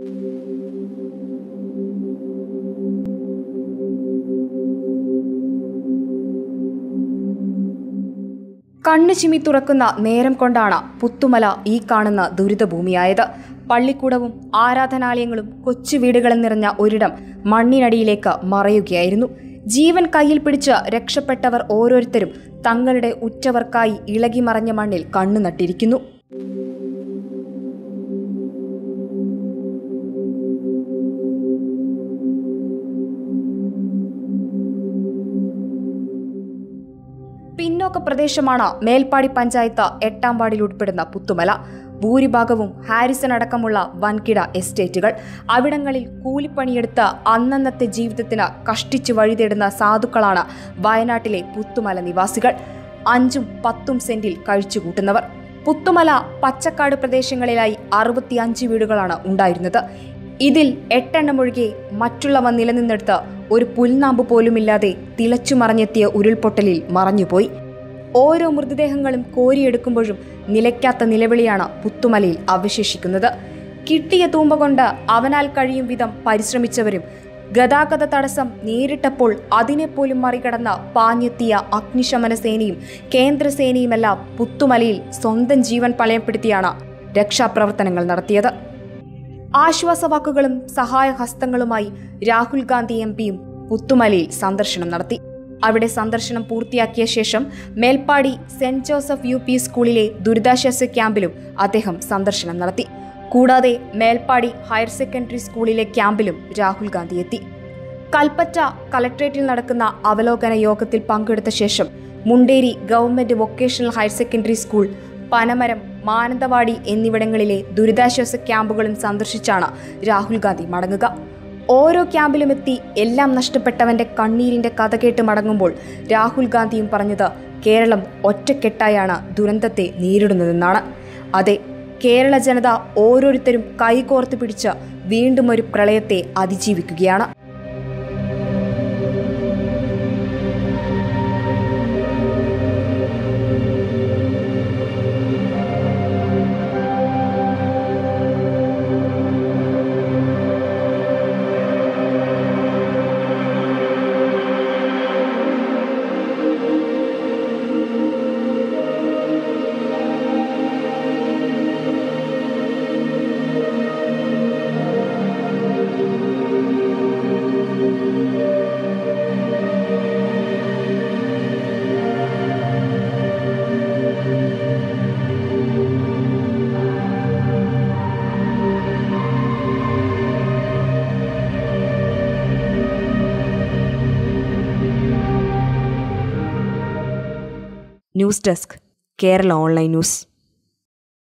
കണ്ണു ചിമ്മി തുറക്കുന്ന നേരം കൊണ്ടാണ് പുത്തുമല ഈ കാണുന്ന ദുരിതഭൂമിയായത് പള്ളിക്കൂടവും ആരാധനാലയങ്ങളും കൊച്ചു വീടുകളും നിറഞ്ഞ ഒരിടം മണ്ണിനടിയിലേക്ക് മറയുകയായിരുന്നു ജീവൻ കയ്യിൽ പിടിച്ച് രക്ഷപ്പെട്ടവർ ഓരോരുത്തരും തങ്ങളുടെ ഉറ്റവർക്കായി ഇളകി മറഞ്ഞ മണ്ണിൽ കണ്ണു നട്ടിരിക്കുന്നു പിന്നോക്ക പ്രദേശമാണ് മേൽപ്പാടി പഞ്ചായത്ത് എട്ടാം വാർഡിൽ ഉൾപ്പെടുന്ന പുത്തുമല ഭൂരിഭാഗവും ഹാരിസൺ അടക്കമുള്ള വൻകിട എസ്റ്റേറ്റുകൾ അവിടങ്ങളിൽ കൂലിപ്പണിയെടുത്ത് അന്നന്നത്തെ ജീവിതത്തിന് കഷ്ടിച്ച് വഴിതേടുന്ന സാധുക്കളാണ് വയനാട്ടിലെ പുത്തുമല നിവാസികൾ അഞ്ചും പത്തും സെന്റിൽ കഴിച്ചുകൂട്ടുന്നവർ പുത്തുമല പച്ചക്കാട് പ്രദേശങ്ങളിലായി അറുപത്തിയഞ്ച് വീടുകളാണ് ഉണ്ടായിരുന്നത് ഇതിൽ എട്ടെണ്ണം ഒഴികെ മറ്റുള്ളവ നിലനിന്നെടുത്ത് ഒരു പുൽനാമ്പ് പോലുമില്ലാതെ തിളച്ചു മറഞ്ഞെത്തിയ ഉരുൾപൊട്ടലിൽ മറഞ്ഞുപോയി ഓരോ മൃതദേഹങ്ങളും കോരിയെടുക്കുമ്പോഴും നിലയ്ക്കാത്ത നിലവിളിയാണ് പുത്തുമലയിൽ അവശേഷിക്കുന്നത് കിട്ടിയ തൂമ്പ കൊണ്ട് അവനാൽ കഴിയും വിധം പരിശ്രമിച്ചവരും ഗതാഗത തടസ്സം നേരിട്ടപ്പോൾ അതിനെപ്പോലും മറികടന്ന പാഞ്ഞെത്തിയ അഗ്നിശമന സേനയും കേന്ദ്രസേനയുമെല്ലാം പുത്തുമലയിൽ സ്വന്തം ജീവൻ പളയപ്പെടുത്തിയാണ് രക്ഷാപ്രവർത്തനങ്ങൾ നടത്തിയത് ആശ്വാസവാക്കുകളും സഹായഹസ്തങ്ങളുമായി രാഹുൽ ഗാന്ധി എം പിയും പുത്തുമലയിൽ സന്ദർശനം നടത്തി അവിടെ സന്ദർശനം പൂർത്തിയാക്കിയ ശേഷം Meppadi Saint Joseph U P സ്കൂളിലെ ദുരിതാശ്വാസ ക്യാമ്പിലും അദ്ദേഹം സന്ദർശനം നടത്തി കൂടാതെ മേൽപ്പാടി ഹയർ സെക്കൻഡറി സ്കൂളിലെ ക്യാമ്പിലും രാഹുൽ ഗാന്ധി എത്തി കൽപ്പറ്റ കളക്ട്രേറ്റിൽ നടക്കുന്ന അവലോകന യോഗത്തിൽ പങ്കെടുത്ത ശേഷം Munderi government vocational higher secondary school Panamaram Mananthavady എന്നിവിടങ്ങളിലെ ദുരിതാശ്വാസ ക്യാമ്പുകളും സന്ദർശിച്ചാണ് രാഹുൽ ഗാന്ധി മടങ്ങുക ഓരോ ക്യാമ്പിലുമെത്തി എല്ലാം നഷ്ടപ്പെട്ടവന്റെ കണ്ണീരിന്റെ കഥ കേട്ട് മടങ്ങുമ്പോൾ രാഹുൽ ഗാന്ധിയും പറഞ്ഞത് കേരളം ഒറ്റക്കെട്ടായാണ് ദുരന്തത്തെ നേരിടുന്നതെന്നാണ് അതെ കേരള ജനത ഓരോരുത്തരും കൈകോർത്ത് പിടിച്ച് വീണ്ടും ഒരു പ്രളയത്തെ അതിജീവിക്കുകയാണ് news desk Kerala online news